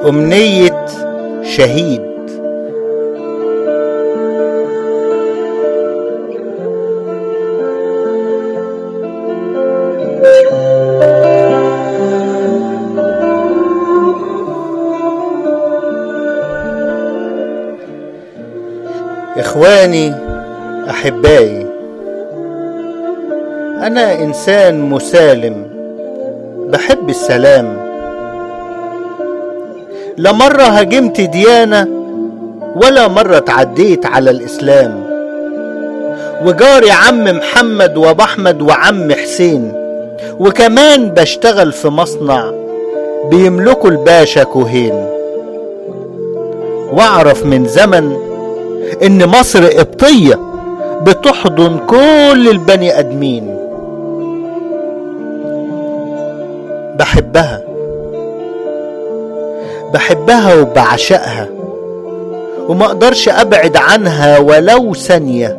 أمنية شهيد إخواني أحبائي أنا إنسان مسالم بحب السلام لا مرة هاجمت ديانة ولا مرة تعديت على الإسلام وجاري عم محمد وابو أحمد وعم حسين وكمان بشتغل في مصنع بيملكوا الباشا كوهين واعرف من زمن ان مصر قبطية بتحضن كل البني ادمين بحبها بحبها وبعشقها وما اقدرش ابعد عنها ولو ثانية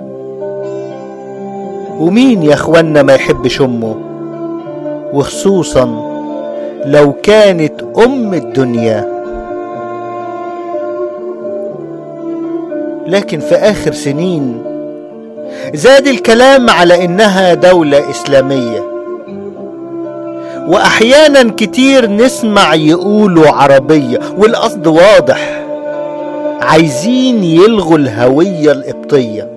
ومين يا اخوانا ما يحبش امه وخصوصا لو كانت ام الدنيا لكن في اخر سنين زاد الكلام على انها دولة اسلامية واحيانا كتير نسمع يقولوا عربية والقصد واضح عايزين يلغوا الهوية القبطية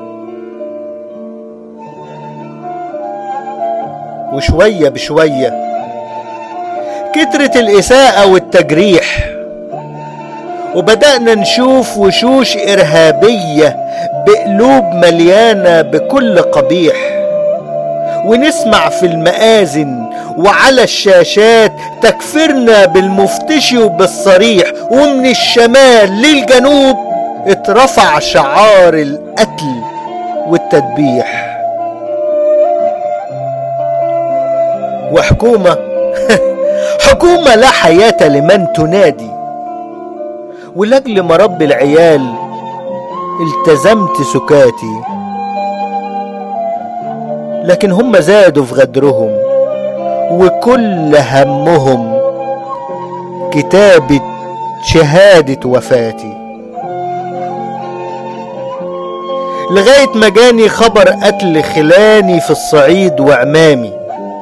وشوية بشوية كترت الإساءة والتجريح وبدأنا نشوف وشوش إرهابية بقلوب مليانة بكل قبيح ونسمع في المآذن وعلى الشاشات تكفرنا بالمفتشي وبالصريح ومن الشمال للجنوب اترفع شعار القتل والتدبيح وحكومة حكومة لا حياة لمن تنادي ولأجل مربي العيال التزمت سكاتي لكن هم زادوا في غدرهم وكل همهم كتابة شهادة وفاتي لغاية ما جاني خبر قتل خلاني في الصعيد وعمامي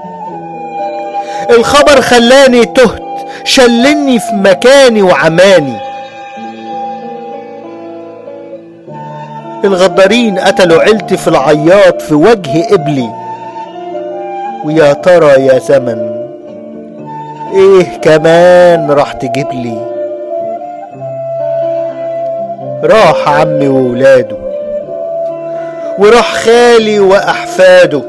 الخبر خلاني تهت شلني في مكاني وعماني الغدارين قتلوا عيلتي في العياط في وجه قبلي ويا ترى يا زمن ايه كمان راح تجيب لي راح عمي وولاده وراح خالي واحفاده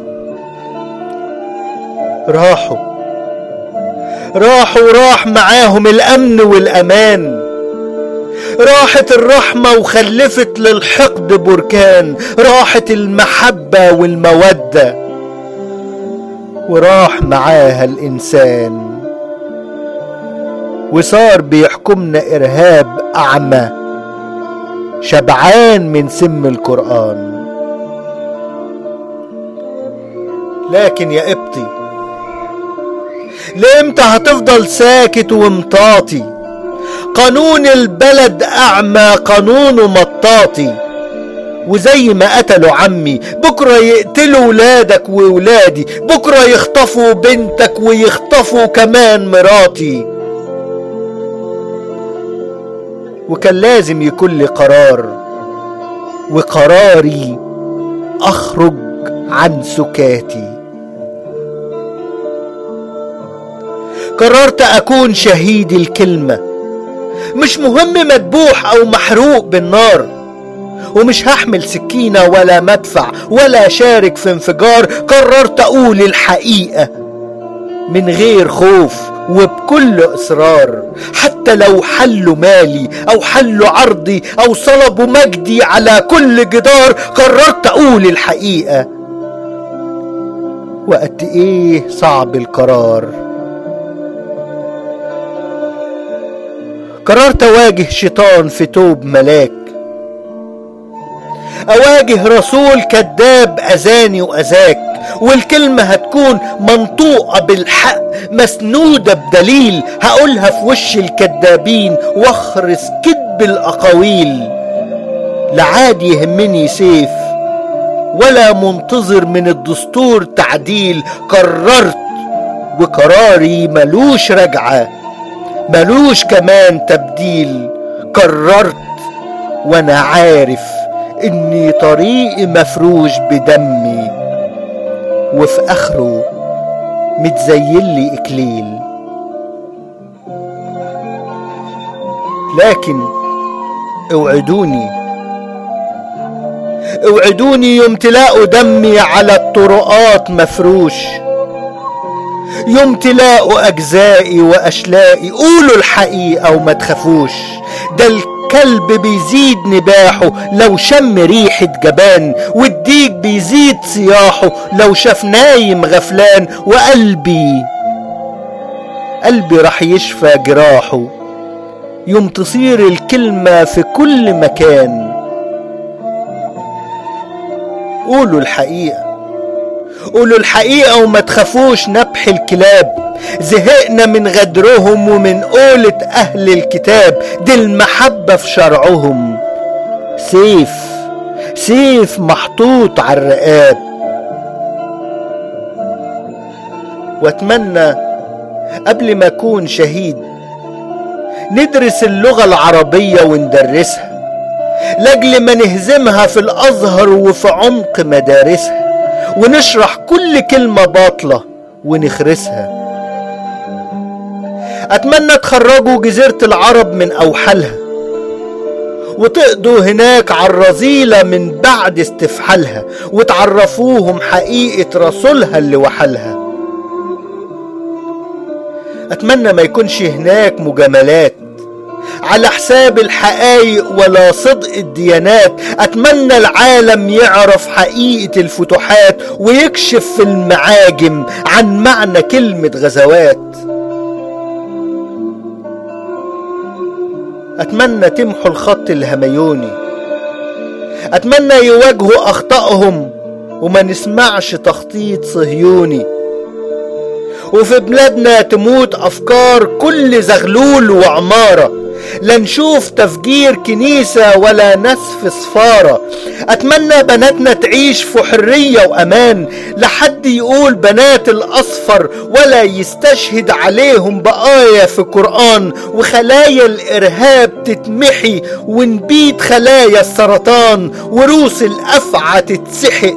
راحوا راحوا راح معاهم الامن والامان راحت الرحمة وخلفت للحقد بركان راحت المحبة والمودة وراح معاها الإنسان وصار بيحكمنا إرهاب أعمى شبعان من سم القرآن لكن يا قبطي لامتى هتفضل ساكت ومطاطي قانون البلد أعمى قانونه مطاطي وزي ما قتلوا عمي بكرة يقتلوا ولادك وولادي بكرة يخطفوا بنتك ويخطفوا كمان مراتي وكان لازم يكون لي قرار وقراري أخرج عن سكاتي قررت أكون شهيد الكلمة مش مهم مذبوح أو محروق بالنار ومش هحمل سكينة ولا مدفع ولا شارك في انفجار قررت أقول الحقيقة من غير خوف وبكل إصرار حتى لو حلوا مالي أو حلوا عرضي أو صلبوا مجدي على كل جدار قررت أقول الحقيقة وقد إيه صعب القرار قررت أواجه شيطان في توب ملاك أواجه رسول كذاب أذاني وأذاك والكلمة هتكون منطوقة بالحق مسنودة بدليل هقولها في وش الكذابين واخرس كذب الأقاويل لعاد يهمني سيف ولا منتظر من الدستور تعديل قررت وقراري ملوش رجعة ملوش كمان تبديل قررت وانا عارف اني طريقي مفروش بدمي وفي اخره متزين لي اكليل لكن اوعدوني اوعدوني يوم تلاقوا دمي على الطرقات مفروش يوم تلاقوا اجزائي واشلائي قولوا الحقيقه وما تخافوش ده الكلب بيزيد نباحه لو شم ريحة جبان والديك بيزيد صياحه لو شاف نايم غفلان وقلبي قلبي راح يشفى جراحه يوم تصير الكلمة في كل مكان قولوا الحقيقة قولوا الحقيقة وما تخافوش نبح الكلاب زهقنا من غدرهم ومن قولة أهل الكتاب دي المحبة في شرعهم سيف سيف محطوط على الرقاب واتمنى قبل ما اكون شهيد ندرس اللغة العربية وندرسها لاجل ما نهزمها في الازهر وفي عمق مدارسها ونشرح كل كلمة باطلة ونخرسها أتمنى تخرجوا جزيرة العرب من أوحالها وتقضوا هناك على الرذيلة من بعد استفحالها وتعرفوهم حقيقة رسولها اللي وحلها أتمنى ما يكونش هناك مجاملات على حساب الحقايق ولا صدق الديانات اتمنى العالم يعرف حقيقة الفتوحات ويكشف في المعاجم عن معنى كلمة غزوات اتمنى تمحوا الخط الهميوني اتمنى يواجهوا اخطائهم وما نسمعش تخطيط صهيوني وفي بلادنا تموت افكار كل زغلول وعماره لا نشوف تفجير كنيسة ولا نسف سفارة أتمنى بناتنا تعيش في حرية وأمان لحد يقول بنات الأصفر ولا يستشهد عليهم بآية في القرآن وخلايا الإرهاب تتمحي ونبيد خلايا السرطان وروس الأفعى تتسحق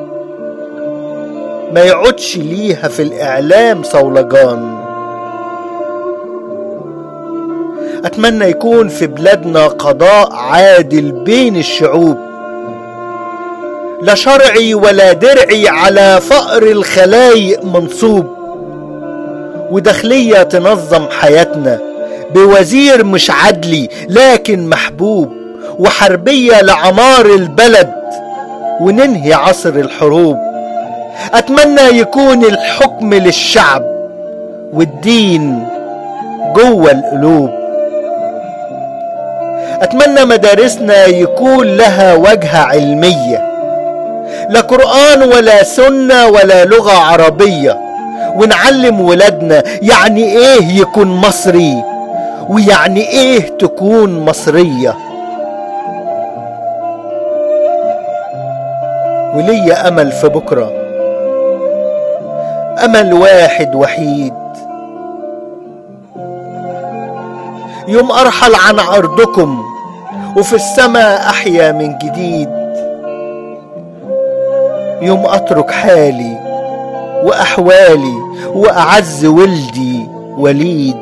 ما يعودش ليها في الإعلام صولجان أتمنى يكون في بلادنا قضاء عادل بين الشعوب لا شرعي ولا درعي على فقر الخلايق منصوب وداخلية تنظم حياتنا بوزير مش عدلي لكن محبوب وحربية لعمار البلد وننهي عصر الحروب أتمنى يكون الحكم للشعب والدين جوه القلوب أتمنى مدارسنا يكون لها وجهة علمية لا قرآن ولا سنة ولا لغة عربية ونعلم ولادنا يعني إيه يكون مصري ويعني إيه تكون مصرية وليا أمل في بكرة أمل واحد وحيد يوم أرحل عن أرضكم وفي السماء أحيا من جديد يوم أترك حالي وأحوالي وأعز ولدي وليد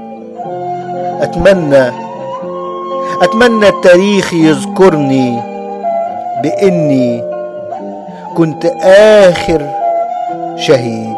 أتمنى أتمنى التاريخ يذكرني بإني كنت آخر شهيد